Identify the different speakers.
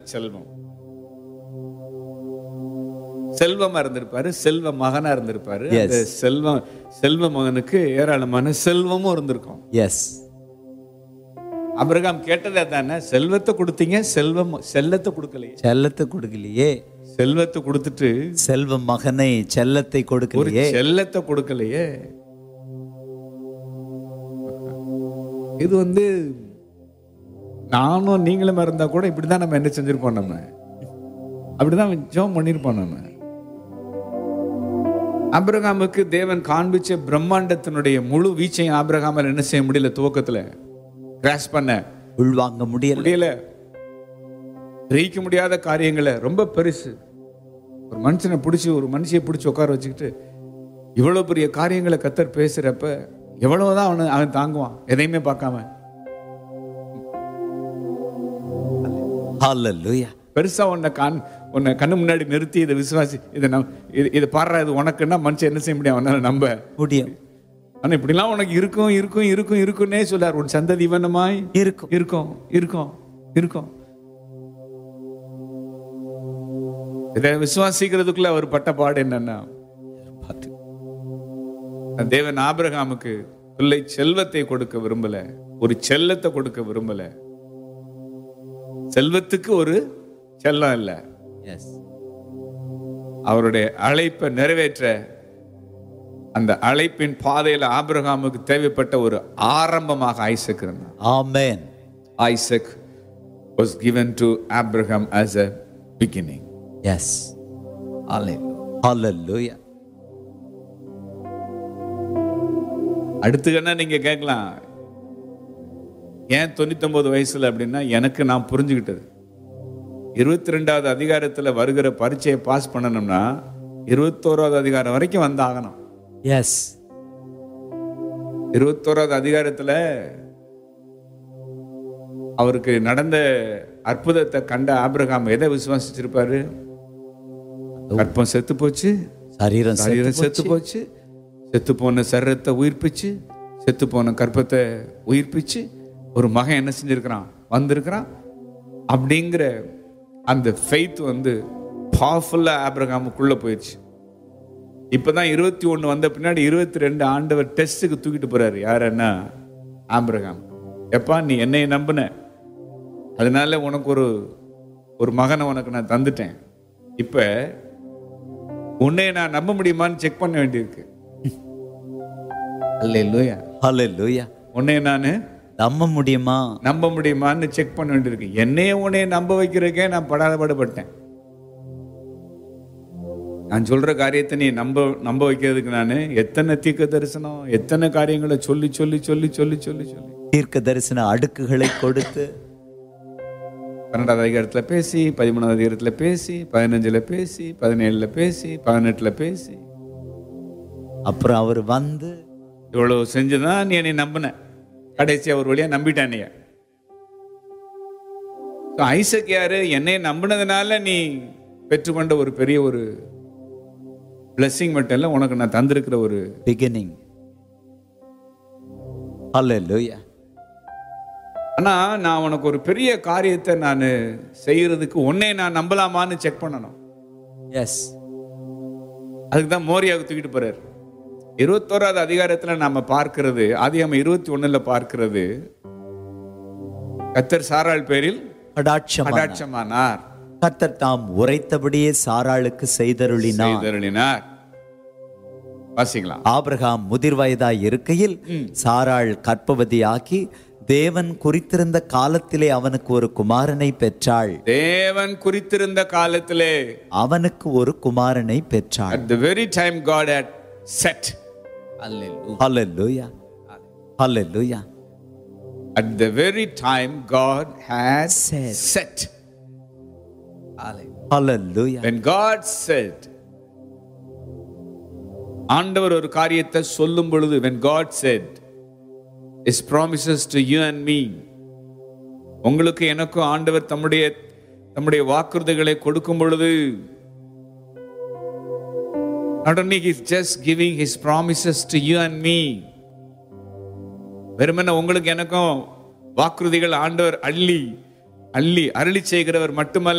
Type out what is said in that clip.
Speaker 1: செல்வம் செல்வமா இருந்திருப்பாரு செல்வ மகனா இருந்திருப்பாரு
Speaker 2: Yes.
Speaker 1: அந்த செல்வம் செல்வ மகனுக்கு ஏராளமான செல்வமும் இருந்திருக்கும்
Speaker 2: எஸ்
Speaker 1: அபிரகாம் கேட்டதே தானே செல்வத்தை கொடுத்தீங்க செல்வம் செல்லத்தை கொடுக்கலையே
Speaker 2: செல்லத்தை கொடுக்கலையே
Speaker 1: செல்வத்தை கொடுத்துட்டு
Speaker 2: செல்வ மகனை செல்லத்தை
Speaker 1: ஒரு
Speaker 2: கொடுக்கலையே
Speaker 1: செல்லத்தை கொடுக்கலையே இது வந்து நானும் நீங்களும் இருந்தா கூட இப்படிதான் நம்ம என்ன செஞ்சிருப்போம் நம்ம அப்படிதான் ஜெபம் பண்ணிருப்போம் நம்ம ஆபிரகாமுக்கு தேவன் காண்பிச்ச பிரம்மாண்டத்தினுடைய முழு வீச்சையும் ஆபிரகாமால் என்ன செய்ய முடியல துவக்கத்துல கிராஷ் பண்ண
Speaker 2: உள்வாங்க முடியல
Speaker 1: முடியல கிரகிக்க முடியாத காரியங்களை ரொம்ப பெருசு ஒரு மனுஷனை பிடிச்சி ஒரு மனுஷியை பிடிச்சி உட்கார வச்சுக்கிட்டு இவ்வளவு பெரிய காரியங்களை கத்தர் பேசுறப்ப எவ்வளவுதான் அவனை அவன் தாங்குவான் எதையுமே பார்க்காம
Speaker 2: ஹalleluya
Speaker 1: பெருசா உன்னை கான் உன்னை கண்ணு முன்னாடி நிறுத்தி இதை விசுவாசி இதை நம் இது இதை பாடுறா இது உனக்குன்னா மனுஷன் என்ன செய்ய முடியும் அவனால நம்ப
Speaker 2: முடியும்
Speaker 1: ஆனா இப்படிலாம் உனக்கு இருக்கும் இருக்கும் இருக்கும் இருக்குன்னே சொல்லார் உன் சந்ததி இவனமாய்
Speaker 2: இருக்கும்
Speaker 1: இருக்கும் இருக்கும் இருக்கும் இதை விசுவாசிக்கிறதுக்குள்ள அவர் பட்ட பாடு என்னன்னா
Speaker 2: பார்த்து
Speaker 1: தேவன் ஆபிரகாமுக்கு பிள்ளை செல்வத்தை கொடுக்க விரும்பல ஒரு செல்லத்தை கொடுக்க விரும்பல செல்வத்துக்கு ஒரு செல்லம் இல்ல
Speaker 2: எஸ்
Speaker 1: அவருடைய அழைப்பை நிறைவேற்ற அந்த அழைப்பின் பாதையில ஆபிரகாமுக்கு தேவைப்பட்ட ஒரு ஆரம்பமாக ஐசக் இருந்தான்
Speaker 2: amen
Speaker 1: Isaac was given to Abraham as a beginning.
Speaker 2: Yes ஹalleluya
Speaker 1: அடுத்து என்ன நீங்க கேட்கலாம் ஏன் தொண்ணூத்தொன்பது வயசுல அப்படின்னா எனக்கு நான் புரிஞ்சுக்கிட்டது இருபத்தி ரெண்டாவது அதிகாரத்துல வருகிற பரீட்சையை பாஸ் பண்ணணும்னா இருபத்தோராவது அதிகாரம் வரைக்கும் வந்தாகணும்
Speaker 2: எஸ்
Speaker 1: இருபத்தோராவது அதிகாரத்துல அவருக்கு நடந்த அற்புதத்தை கண்ட ஆபிரகாம் எதை விசுவாசிச்சிருப்பாரு கற்பம் செத்து போச்சு
Speaker 2: சரீரம்
Speaker 1: சரீரம் செத்து போச்சு செத்து போன சரீரத்தை உயிர்ப்பிச்சு செத்து போன கற்பத்தை உயிர்ப்பிச்சு ஒரு மகன் என்ன செஞ்சிருக்கிறான் வந்திருக்கிறான் அப்படிங்கிற அந்த ஃபெய்த் வந்து பவர்ஃபுல்லா ஆபிரகாமுக்குள்ள போயிடுச்சு இப்பதான் இருபத்தி ஒண்ணு வந்த பின்னாடி இருபத்தி ரெண்டு ஆண்டவர் டெஸ்ட்டுக்கு தூக்கிட்டு போறாரு யாருன்னா ஆபிரகாம் எப்பா நீ என்னை நம்பின அதனால உனக்கு ஒரு ஒரு மகனை உனக்கு நான் தந்துட்டேன் இப்ப உன்னை நான் நம்ப முடியுமான்னு செக் பண்ண வேண்டியிருக்கு அல்லேலூயா
Speaker 2: ஹalleluya
Speaker 1: உன்னை நான்
Speaker 2: நம்ப முடியுமா
Speaker 1: நம்ப முடியுமான்னு செக் பண்ண வேண்டியிருக்கு என்னையே உன்னைய நம்ப வைக்கிறதுக்கே நான் படாத பாடுபட்டேன் நான் சொல்ற காரியத்தை நீ நம்ப நம்ப வைக்கிறதுக்கு நான் எத்தனை தீர்க்க தரிசனம் எத்தனை காரியங்களை சொல்லி சொல்லி சொல்லி சொல்லி சொல்லி சொல்லி
Speaker 2: தீர்க்க தரிசன அடுக்குகளை கொடுத்து
Speaker 1: பன்னெண்டாவது அதிகாரத்துல பேசி பதிமூணாவது அதிகாரத்துல பேசி பதினஞ்சுல பேசி பதினேழுல பேசி பதினெட்டுல பேசி
Speaker 2: அப்புறம் அவர் வந்து
Speaker 1: இவ்வளவு செஞ்சுதான் நீ என்னை நம்பின கடைசியா ஒரு வழியா நம்பிட்டானிய ஐசக் யாரு என்னை நம்பினதுனால நீ பெற்றுக்கொண்ட ஒரு பெரிய ஒரு blessing மட்டும் இல்ல உனக்கு நான் தந்திருக்கிற ஒரு
Speaker 2: பிகினிங் ஹalleluya
Speaker 1: ஆனா நான் உனக்கு ஒரு பெரிய காரியத்தை நான் செய்யறதுக்கு உன்னை நான் நம்பலாமான்னு செக் பண்ணணும்
Speaker 2: எஸ்
Speaker 1: அதுக்கு தான் மோரியாவுக்கு தூக்கிட்டு போறாரு இருபத்தோராவது அதிகாரத்துல நாம பார்க்கிறது ஆதியாம இருபத்தி ஒண்ணுல பார்க்கிறது கத்தர் சாராள் பேரில்
Speaker 2: கடாட்சம்
Speaker 1: கடாட்சமானார்
Speaker 2: கர்த்தர் தாம் உரைத்தபடியே சாராளுக்கு செய்தருளினார்
Speaker 1: செய்தருளினார் வாசிக்கலாம்
Speaker 2: ஆபிரகாம் முதிர் வயதாய் இருக்கையில் சாராள் கற்பவதியாகி தேவன் குறித்திருந்த காலத்திலே அவனுக்கு ஒரு குமாரனை பெற்றாள்
Speaker 1: தேவன் குறித்திருந்த காலத்திலே
Speaker 2: அவனுக்கு ஒரு குமாரனை பெற்றாள்
Speaker 1: at the very time God had set
Speaker 2: hallelujah hallelujah
Speaker 1: at the very time God had
Speaker 2: Set.
Speaker 1: set
Speaker 2: hallelujah
Speaker 1: when God said ஆண்டவர் ஒரு காரியத்தை சொல்லும் பொழுது when God said his promises to you and me உங்களுக்கு எனக்கும் ஆண்டவர் தம்முடைய தம்முடைய வாக்குறுதிகளை கொடுக்கும் பொழுது not only he's just giving his promises to you and me வெறுமனே உங்களுக்கு எனக்கும் வாக்குறுதிகள் ஆண்டவர் அள்ளி அள்ளி அருளி செய்கிறவர் மட்டுமல்ல